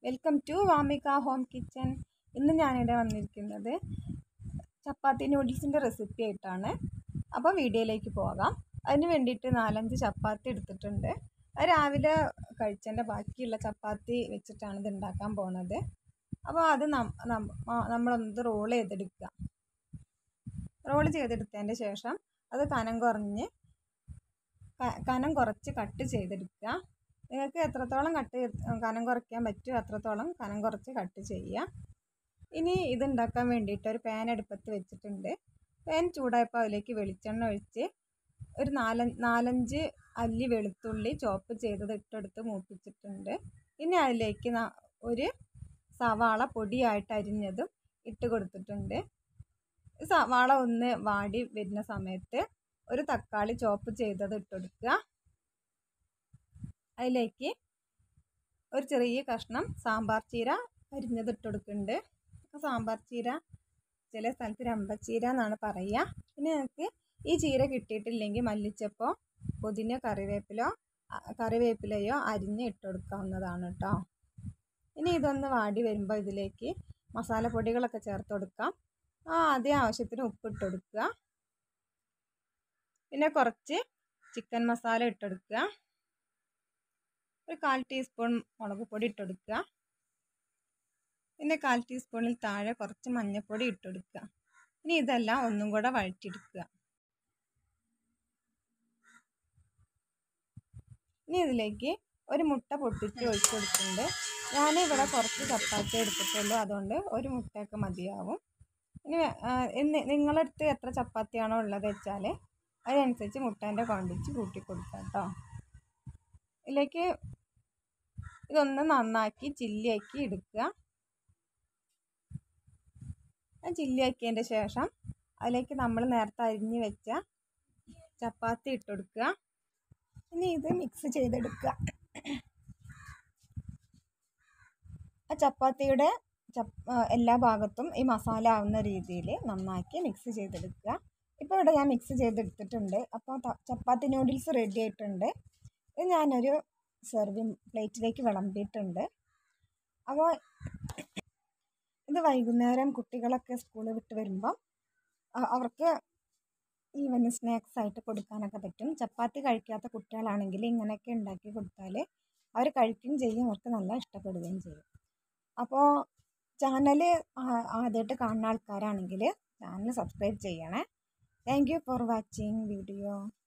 welcome to Vamika home kitchen ഇന്ന് ഞാനിവിടെ വന്നിരിക്കുന്നത് ചപ്പാത്തി നൂഡിൽസിൻ്റെ റെസിപ്പി ആയിട്ടാണ് അപ്പോൾ വീഡിയോയിലേക്ക് പോകാം അതിന് വേണ്ടിയിട്ട് നാലഞ്ച് ചപ്പാത്തി എടുത്തിട്ടുണ്ട് അത് രാവിലെ കഴിച്ചതിൻ്റെ ബാക്കിയുള്ള ചപ്പാത്തി വെച്ചിട്ടാണ് ഇത് ഉണ്ടാക്കാൻ പോകുന്നത് അപ്പോൾ അത് നമ്മളൊന്ന് റോൾ ചെയ്തെടുക്കുക റോൾ ചെയ്തെടുത്തതിൻ്റെ ശേഷം അത് കനം കുറഞ്ഞ് കനം കുറച്ച് കട്ട് ചെയ്തെടുക്കുക നിങ്ങൾക്ക് എത്രത്തോളം കട്ട് കനം കുറയ്ക്കാൻ പറ്റുമോ അത്രത്തോളം കനം കുറച്ച് കട്ട് ചെയ്യുക ഇനി ഇത് ഉണ്ടാക്കാൻ വേണ്ടിയിട്ട് ഒരു പാൻ അടുപ്പത്ത് വെച്ചിട്ടുണ്ട് പാൻ ചൂടായപ്പോൾ അതിലേക്ക് വെളിച്ചെണ്ണ ഒഴിച്ച് ഒരു നാല നാലഞ്ച് അല്ലി വെളുത്തുള്ളി ചോപ്പ് ചെയ്തത് ഇട്ടെടുത്ത് മൂപ്പിച്ചിട്ടുണ്ട് ഇനി അതിലേക്ക് ഒരു സവാള പൊടിയായിട്ട് അരിഞ്ഞതും ഇട്ട് കൊടുത്തിട്ടുണ്ട് സവാള ഒന്ന് വാടി വരുന്ന സമയത്ത് ഒരു തക്കാളി ചോപ്പ് ചെയ്തത് ഇട്ടെടുക്കുക അതിലേക്ക് ഒരു ചെറിയ കഷ്ണം സാമ്പാർ ചീര അരിഞ്ഞത് ഇട്ടെടുക്കുന്നുണ്ട് സാമ്പാർ ചീര ചില സ്ഥലത്ത് രമ്പച്ചീര എന്നാണ് പറയുക പിന്നെ നിങ്ങൾക്ക് ഈ ചീര കിട്ടിയിട്ടില്ലെങ്കിൽ മല്ലിച്ചപ്പോ പുതിന കറിവേപ്പിലോ കറിവേപ്പിലയോ അരിഞ്ഞ് ഇട്ടെടുക്കാവുന്നതാണ് കേട്ടോ ഇനി ഇതൊന്ന് വാടി വരുമ്പോൾ ഇതിലേക്ക് മസാലപ്പൊടികളൊക്കെ ചേർത്ത് കൊടുക്കാം ആ അതേ ആവശ്യത്തിന് ഉപ്പിട്ട് കൊടുക്കുക പിന്നെ കുറച്ച് ചിക്കൻ മസാല ഇട്ടെടുക്കുക ഒരു കാൽ ടീസ്പൂൺ മുളക് പൊടി ഇട്ടെടുക്കുക പിന്നെ കാൽ ടീസ്പൂണിൽ താഴെ കുറച്ച് മഞ്ഞൾപ്പൊടി ഇട്ടെടുക്കുക ഇനി ഇതെല്ലാം ഒന്നും കൂടെ വഴറ്റിയെടുക്കുക ഇനി ഇതിലേക്ക് ഒരു മുട്ട പൊട്ടിച്ച് ഒഴിച്ചു കൊടുക്കുന്നുണ്ട് ഞാനിവിടെ കുറച്ച് ചപ്പാത്തി എടുത്തിട്ടുള്ളൂ അതുകൊണ്ട് ഒരു മുട്ടയൊക്കെ മതിയാവും ഇനി നിങ്ങളടുത്ത് എത്ര ചപ്പാത്തിയാണോ ഉള്ളത് വെച്ചാൽ അതിനനുസരിച്ച് മുട്ടേൻ്റെ ക്വാണ്ടിറ്റി കൂട്ടി കൊടുക്കുക കേട്ടോ ഇതിലേക്ക് ഇതൊന്ന് നന്നാക്കി ചില്ലിയാക്കി എടുക്കുക ചില്ലിയാക്കിയതിൻ്റെ ശേഷം അതിലേക്ക് നമ്മൾ നേരത്തെ അരിഞ്ഞ് വെച്ച ചപ്പാത്തി ഇട്ട് കൊടുക്കുക ഇനി ഇത് മിക്സ് ചെയ്തെടുക്കുക ആ ചപ്പാത്തിയുടെ എല്ലാ ഭാഗത്തും ഈ മസാല ആവുന്ന രീതിയിൽ നന്നാക്കി മിക്സ് ചെയ്തെടുക്കുക ഇപ്പോൾ ഇവിടെ ഞാൻ മിക്സ് ചെയ്തെടുത്തിട്ടുണ്ട് അപ്പോൾ ചപ്പാത്തി നൂഡിൽസ് റെഡി ആയിട്ടുണ്ട് ഇത് ഞാനൊരു സെർവിങ് പ്ലേറ്റിലേക്ക് വിളമ്പിയിട്ടുണ്ട് അപ്പോൾ ഇത് വൈകുന്നേരം കുട്ടികളൊക്കെ സ്കൂളിൽ വിട്ട് വരുമ്പം അവർക്ക് ഈവനിങ് സ്നാക്സ് ആയിട്ട് കൊടുക്കാനൊക്കെ പറ്റും ചപ്പാത്തി കഴിക്കാത്ത കുട്ടികളാണെങ്കിൽ ഇങ്ങനെയൊക്കെ ഉണ്ടാക്കി കൊടുത്താൽ അവർ കഴിക്കുകയും ചെയ്യും അവർക്ക് നല്ല ഇഷ്ടപ്പെടുകയും ചെയ്യും അപ്പോൾ ചാനൽ ആദ്യമായിട്ട് കാണുന്ന ആൾക്കാരാണെങ്കിൽ ചാനൽ സബ്സ്ക്രൈബ് ചെയ്യണേ thank you for watching video